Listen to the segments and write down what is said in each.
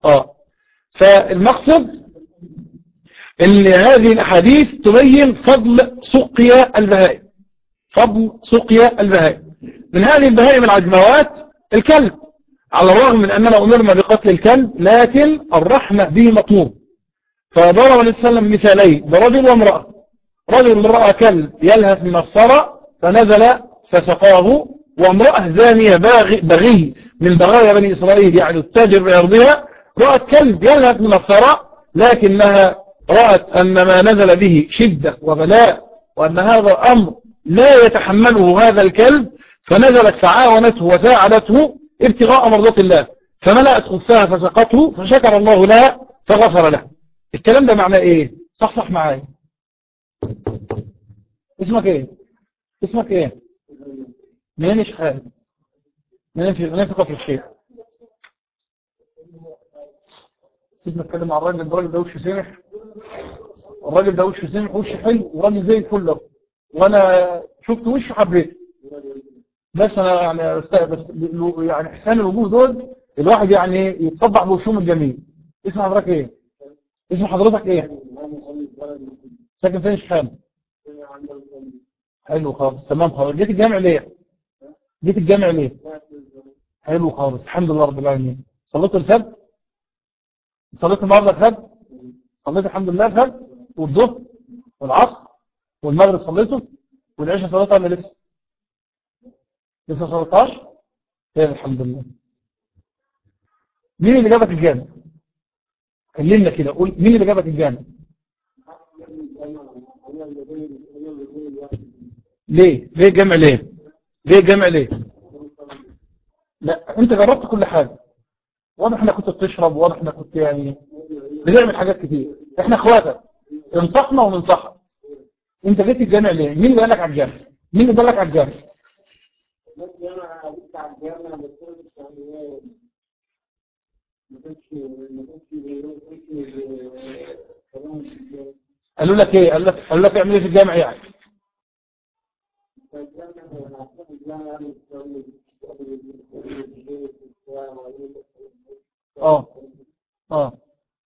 اه فالمقصد ان هذه الاحاديث تبين فضل سقيا البهائم فضل سقيا البهائم من هذه البهائم العجموات الكلب على الرغم من اننا امرنا بقتل الكلب لكن الرحمة به مطلوب فضرب النبي صلى الله عليه وسلم مثالين برجل وامرأة رجل رأى كلب يلهث من الصرع فنزل فسقاه وامرأة زانية بغي من بغايا بني إسرائيل يعني التاجر بعرضها رأت كلب يلهث من الصرع لكنها رأت أن ما نزل به شدة وبلاء وأن هذا أمر لا يتحمله هذا الكلب فنزلت فعاونته وساعدته ابتغاء مرضات الله فملأت خفاها فسقته فشكر الله لها فغفر له الكلام ده معناه ايه صح صح معايا اسمك ايه اسمك ايه منين يا شيخ منين في منين في كفر الشيخ سيبنا نتكلم مع الراجل الراجل ده وشه سمح الراجل ده وشه سمح وشه حلو وراجل زي الفل وانا شفت وشه حبيته بس انا يعني بس يعني احسان الوجوه دول الواحد يعني يتصبح بوشهم الجميل اسم حضرتك ايه اسم حضرتك ايه ساكن فين شحام حلو خالص تمام خالص جيت الجامع ليه جيت الجامع ليه حلو خالص الحمد لله رب العالمين صليت الفجر صليت النهارده الفجر صليت الحمد لله الفجر والظهر والعصر والمغرب صليته والعشاء صليتها ولا لسه لسه صليتهاش خير الحمد لله مين اللي جابك الجامع كلمنا كده قول مين اللي جابك الجامع ليه ليه الجامع ليه ليه الجامع ليه لا انت جربت كل حاجة واضح انك كنت بتشرب واضح انك كنت يعني بنعمل حاجات كتير احنا اخواتك انصحنا وننصحك انت جيت الجامع ليه مين اللي قال لك على الجامع مين اللي قال لك على الجامع قالوا لك ايه قال لك قالوا لك اعمل ايه في الجامع يعني اه اه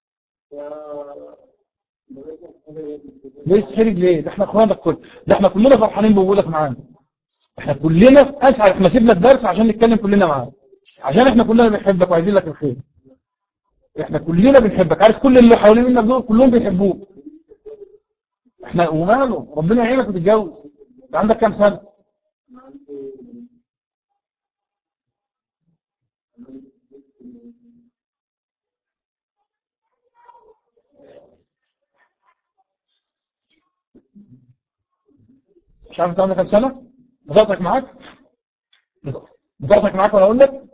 ليه تحرج ليه ده احنا اخوانك كل ده احنا كلنا فرحانين بوجودك معانا احنا كلنا اسعد احنا سيبنا الدرس عشان نتكلم كلنا معاك عشان احنا كلنا بنحبك وعايزين لك الخير احنا كلنا بنحبك عارف كل اللي حوالين منك دول كلهم بيحبوك احنا وماله ربنا يعينك وتتجوز انت عندك كام سنه مش عارف انت عندك كام سنه بطاقتك معاك بطاقتك معاك وانا اقول لك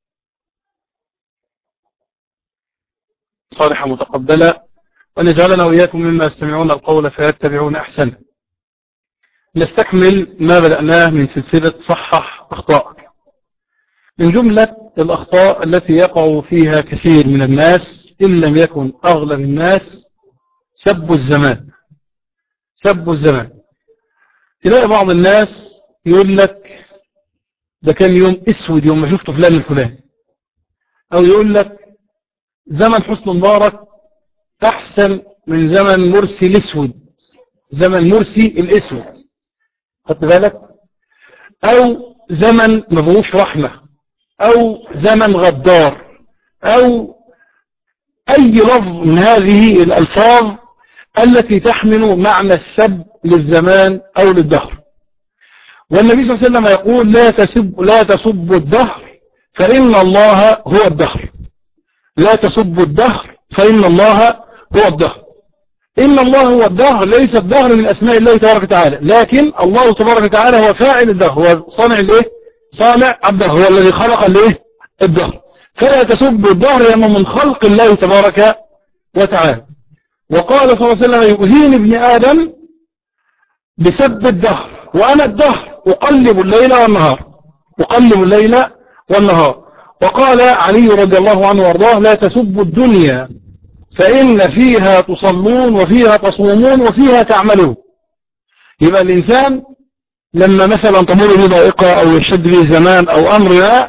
صالحة متقبلة وأن يجعلنا وإياكم مما يستمعون القول فيتبعون أحسنه نستكمل ما بدأناه من سلسلة صحح أخطائك من جملة الأخطاء التي يقع فيها كثير من الناس إن لم يكن أغلب الناس سب الزمان سب الزمان تلاقي بعض الناس يقول لك ده كان يوم اسود يوم ما شفته فلان الفلاني او يقول لك زمن حسن مبارك احسن من زمن مرسي الاسود زمن مرسي الاسود خدت بالك او زمن ما فيهوش رحمه او زمن غدار او اي لفظ من هذه الالفاظ التي تحمل معنى السب للزمان او للدهر والنبي صلى الله عليه وسلم يقول لا تسب لا تسبوا الدهر فإن الله هو الدهر لا تسبوا الدهر فإن الله هو الدهر إن الله هو الدهر ليس الدهر من أسماء الله تبارك وتعالى لكن الله تبارك وتعالى هو فاعل الدهر هو صانع الايه صانع الدهر هو الذي خلق الايه الدهر فلا تسبوا الدهر لأنه من خلق الله تبارك وتعالى وقال صلى الله عليه وسلم يؤذيني ابن آدم بسب الدهر وأنا الدهر أقلب الليل والنهار أقلب الليل والنهار وقال علي رضي الله عنه وارضاه لا تسبوا الدنيا فإن فيها تصلون وفيها تصومون وفيها تعملون يبقى الإنسان لما مثلا تمر به ضائقة أو يشد به زمان أو أمر ما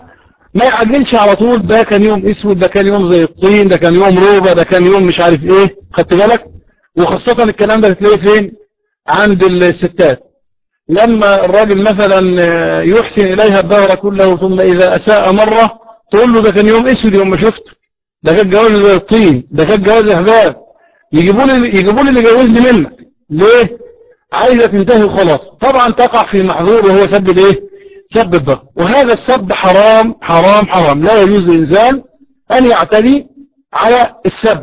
ما يعجلش على طول ده كان يوم اسود ده كان يوم زي الطين ده كان يوم روبة ده كان يوم مش عارف ايه خدت بالك وخاصة الكلام ده تلاقيه فين عند الستات لما الراجل مثلا يحسن إليها الدهر كله ثم إذا أساء مرة تقول له ده كان يوم اسود يوم ما شفته ده كان جواز زي الطين ده كان جواز اهباب يجيبوا لي يجيبوا لي اللي جوزني منك ليه عايزه تنتهي وخلاص طبعا تقع في محظور وهو سب الايه سب الضغط وهذا السب حرام حرام حرام لا يجوز للإنسان أن يعتدي على السب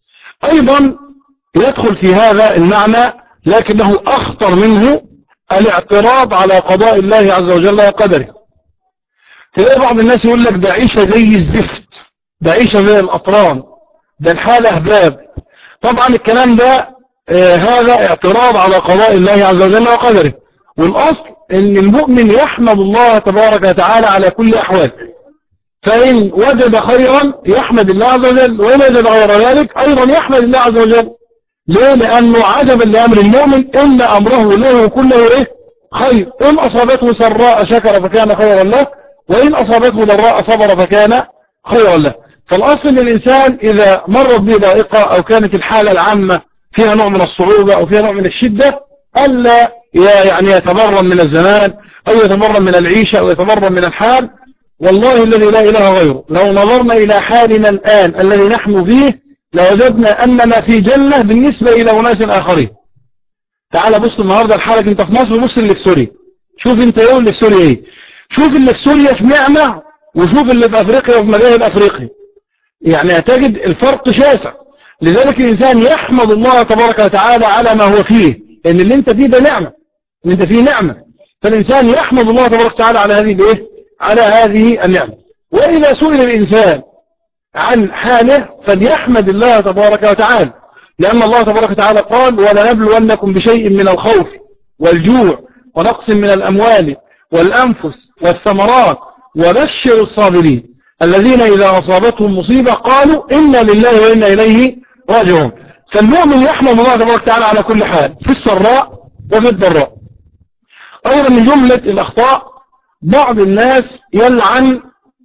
أيضا يدخل في هذا المعنى لكنه أخطر منه الاعتراض على قضاء الله عز وجل وقدره تلاقي بعض الناس يقول لك ده عيشة زي الزفت ده عيشة زي الأطران ده الحالة أهباب طبعا الكلام ده آه هذا اعتراض على قضاء الله عز وجل وقدره والأصل ان المؤمن يحمد الله تبارك وتعالى على كل أحواله فإن وجد خيرا يحمد الله عز وجل وإن وجد غير ذلك أيضا يحمد الله عز وجل ليه لأنه عجبا لأمر المؤمن إن أمره له كله إيه خير إن أصابته سراء شكر فكان خيرا له وإن أصابته ضراء صبر فكان خيرا له فالأصل أن الإنسان إذا مرت به ضائقة أو كانت الحالة العامة فيها نوع من الصعوبة أو فيها نوع من الشدة ألا يعني يتبرم من الزمان أو يتبرم من العيشة أو يتبرم من الحال والله الذي لا إله غيره لو نظرنا إلى حالنا الآن الذي نحن فيه لوجدنا أننا في جنة بالنسبة إلى أناس آخرين تعال بص النهاردة الحالة انت في مصر بص اللي في سوريا شوف انت ايه اللي في سوريا ايه شوف اللي في سوريا في نعمة وشوف اللي في أفريقيا وفي مجال أفريقيا يعني تجد الفرق شاسع لذلك الإنسان يحمد الله تبارك وتعالى على ما هو فيه لأن اللي انت فيه ده نعمة اللي انت فيه نعمة فالإنسان يحمد الله تبارك وتعالى على هذه الايه على هذه النعمة وإذا سئل الإنسان عن حاله فليحمد الله تبارك وتعالى لأن الله تبارك وتعالى قال ولنبلونكم بشيء من الخوف والجوع ونقص من الأموال والأنفس والثمرات وبشر الصابرين الذين إذا أصابتهم مصيبة قالوا إنا لله وإنا إليه راجعون فالمؤمن يحمد الله تبارك وتعالى على كل حال في السراء وفي الضراء أيضا من جملة الأخطاء بعض الناس يلعن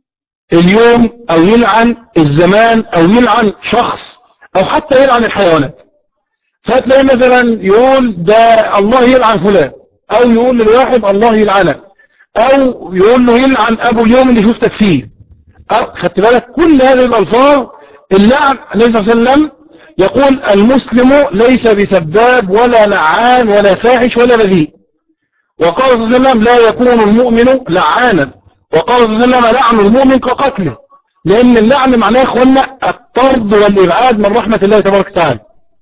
اليوم أو يلعن الزمان أو يلعن شخص أو حتى يلعن الحيوانات فتلاقي مثلا يقول ده الله يلعن فلان أو يقول للواحد الله يلعنك أو يقول له يلعن أبو اليوم اللي شفتك فيه أو خدت بالك كل هذه الألفاظ اللعن عليه الصلاة والسلام يقول المسلم ليس بسباب ولا لعان ولا فاحش ولا بذيء وقال صلى الله عليه وسلم لا يكون المؤمن لعانا وقال صلى الله عليه وسلم لعن المؤمن كقتله لأن اللعن معناه يا اخوانا الطرد والإبعاد من رحمة الله تبارك وتعالى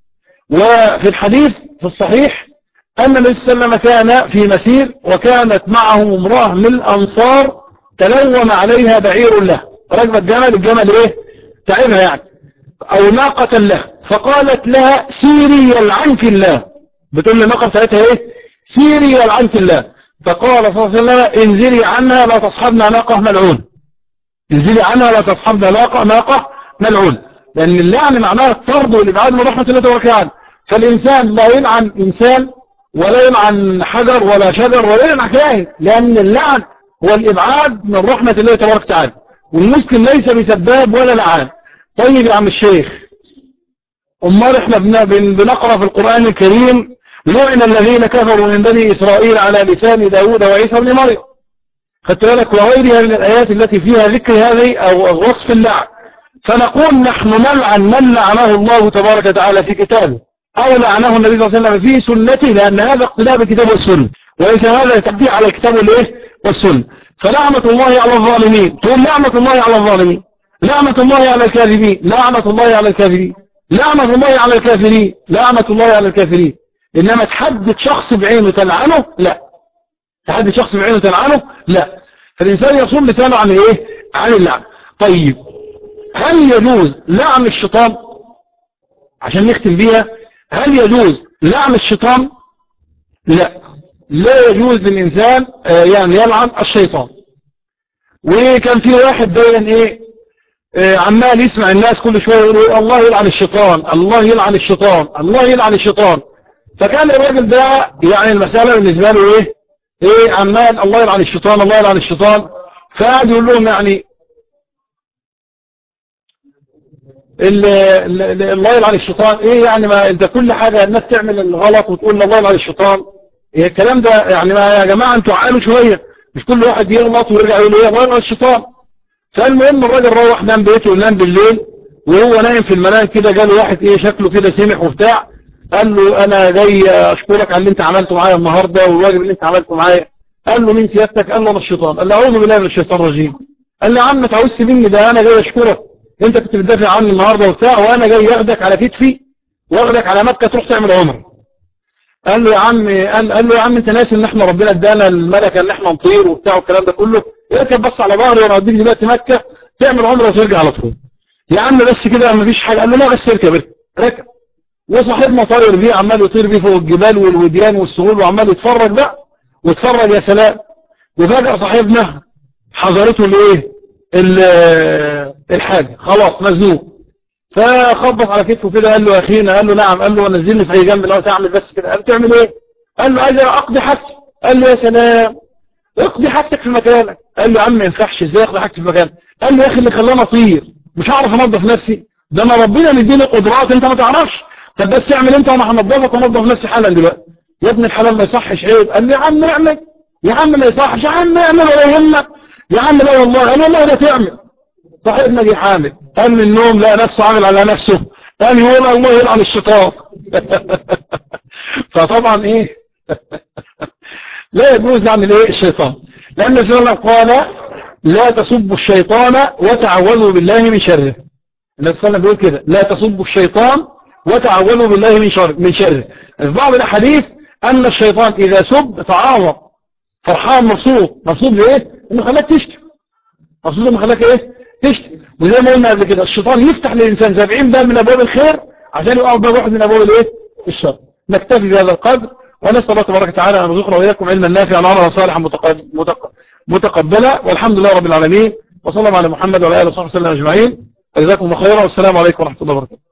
وفي الحديث في الصحيح أن النبي صلى الله عليه وسلم كان في مسير وكانت معه امرأة من الأنصار تلوم عليها بعير له رجب الجمل الجمل ايه تعبها يعني او ناقة له فقالت لها سيري يلعنك الله بتقول لي الناقة بتاعتها ايه سيري يلعنك الله فقال صلى الله عليه وسلم انزلي عنها لا تصحبنا ناقة ملعون انزلي عنها لا تصحبنا ناقة ناقة ملعون لأن اللعن معناه الطرد والإبعاد من رحمة الله تبارك وتعالى فالإنسان لا يلعن إنسان ولا يلعن حجر ولا شجر ولا يلعن كاهن لأن اللعن هو الإبعاد من رحمة الله تبارك وتعالى والمسلم ليس بسباب ولا لعان طيب يا عم الشيخ أمال احنا بنقرأ في القرآن الكريم لعن الذين كفروا من بني إسرائيل على لسان داود وعيسى بن مريم خدت بالك وغيرها من الآيات التي فيها ذكر هذه أو وصف اللعن فنقول نحن نلعن من لعنه الله تبارك وتعالى في كتابه أو لعنه النبي صلى الله عليه وسلم في سنته لأن هذا اقتداء بالكتاب والسنة وليس هذا تبديع على الكتاب والإيه والسنة فلعنة الله على الظالمين تقول لعنة الله على الظالمين لعنة الله على الكاذبين لعنة الله على الكاذبين لعنة الله على الكافرين لعنة الله على الكافرين إنما تحدد شخص بعينه تلعنه لا تحدد شخص بعينه تلعنه لا فالإنسان يصوم لسانه عن إيه عن اللعن طيب هل يجوز لعن الشيطان عشان نختم بيها هل يجوز لعن الشيطان لا لا يجوز للإنسان يعني يلعن الشيطان وكان في واحد دايما ايه عمال يسمع الناس كل شوية يقولوا الله يلعن الشيطان الله يلعن الشيطان الله يلعن الشيطان فكان الراجل ده يعني المسألة بالنسبة له ايه ايه عمال الله يلعن الشيطان الله يلعن الشيطان فقعد يقول لهم يعني الله يلعن الشيطان ايه يعني ما انت كل حاجة الناس تعمل الغلط وتقول الله يلعن الشيطان إيه الكلام ده يعني ما يا جماعة انتوا عقلوا شوية مش كل واحد يغلط ويرجع يقول ايه الله يلعن الشيطان فالمهم الراجل روح نام بيته ونام بالليل وهو نايم في المنام كده جاله واحد ايه شكله كده سمح وبتاع قال له انا جاي اشكرك على اللي انت عملته معايا النهارده والواجب اللي انت عملته معايا قال له مين سيادتك قال له انا الشيطان قال له اعوذ بالله من الشيطان الرجيم قال له يا عم تعوزت مني ده انا جاي اشكرك انت كنت بتدافع عني النهارده وبتاع وانا جاي اخدك على كتفي واخدك على مكه تروح تعمل عمره قال له يا عم قال, قال له يا عم انت ناسي ان احنا ربنا ادانا الملكه ان احنا نطير وبتاع والكلام ده كله اركب بس على ظهري وانا اوديك دلوقتي مكه تعمل عمره وترجع على طول يا عم بس كده ما فيش حاجه قال له لا بس اركب اركب ركب وصاحبنا طاير بيه عمال يطير بيه فوق الجبال والوديان والسهول وعمال يتفرج بقى واتفرج يا سلام وفجأة صاحبنا حضرته الايه الحاجة خلاص مزنوق فخبط على كتفه كده قال له يا اخينا قال له نعم قال له نزلني في اي جنب لو تعمل بس كده قال تعمل ايه قال له عايز اقضي حاجتي قال له يا سلام اقضي حاجتك في مكانك قال له يا عم ما ينفعش ازاي اقضي حاجتي في مكانك قال له يا اخي اللي خلاني اطير مش هعرف انظف نفسي ده انا ربنا مديني قدرات انت ما تعرفش طب بس اعمل انت وانا هنضفك وانضف نفسي حالا دلوقتي يا ابن الحلال ما يصحش عيب قال لي يا عم اعمل يا عم ما يصحش يا عم اعمل ولا يهمك يا عم لا والله قال والله لا تعمل صاحبنا دي حامل قام من النوم لقى نفسه عامل على نفسه قال يقول الله يلعن الشيطان فطبعا ايه لا يجوز نعمل ايه الشيطان لان سيدنا قال لا تسبوا الشيطان وتعوذوا بالله من شره النبي صلى الله عليه وسلم بيقول كده لا تسبوا الشيطان وتعوذوا بالله من شر من شره في بعض الاحاديث ان الشيطان اذا سب تعاظم فرحان مبسوط مبسوط بايه انه خلاك تشتم مبسوط انه خلاك ايه تشتم وزي ما قلنا قبل كده الشيطان يفتح للانسان 70 باب من ابواب الخير عشان يقع باب واحد من ابواب الايه الشر نكتفي بهذا القدر ونسال الله تبارك وتعالى ان يرزقنا واياكم علما نافعا وعملا صالحا متقبلا والحمد لله رب العالمين وصلى الله على محمد وعلى اله وصحبه وسلم اجمعين جزاكم الله خيرا والسلام عليكم ورحمه الله وبركاته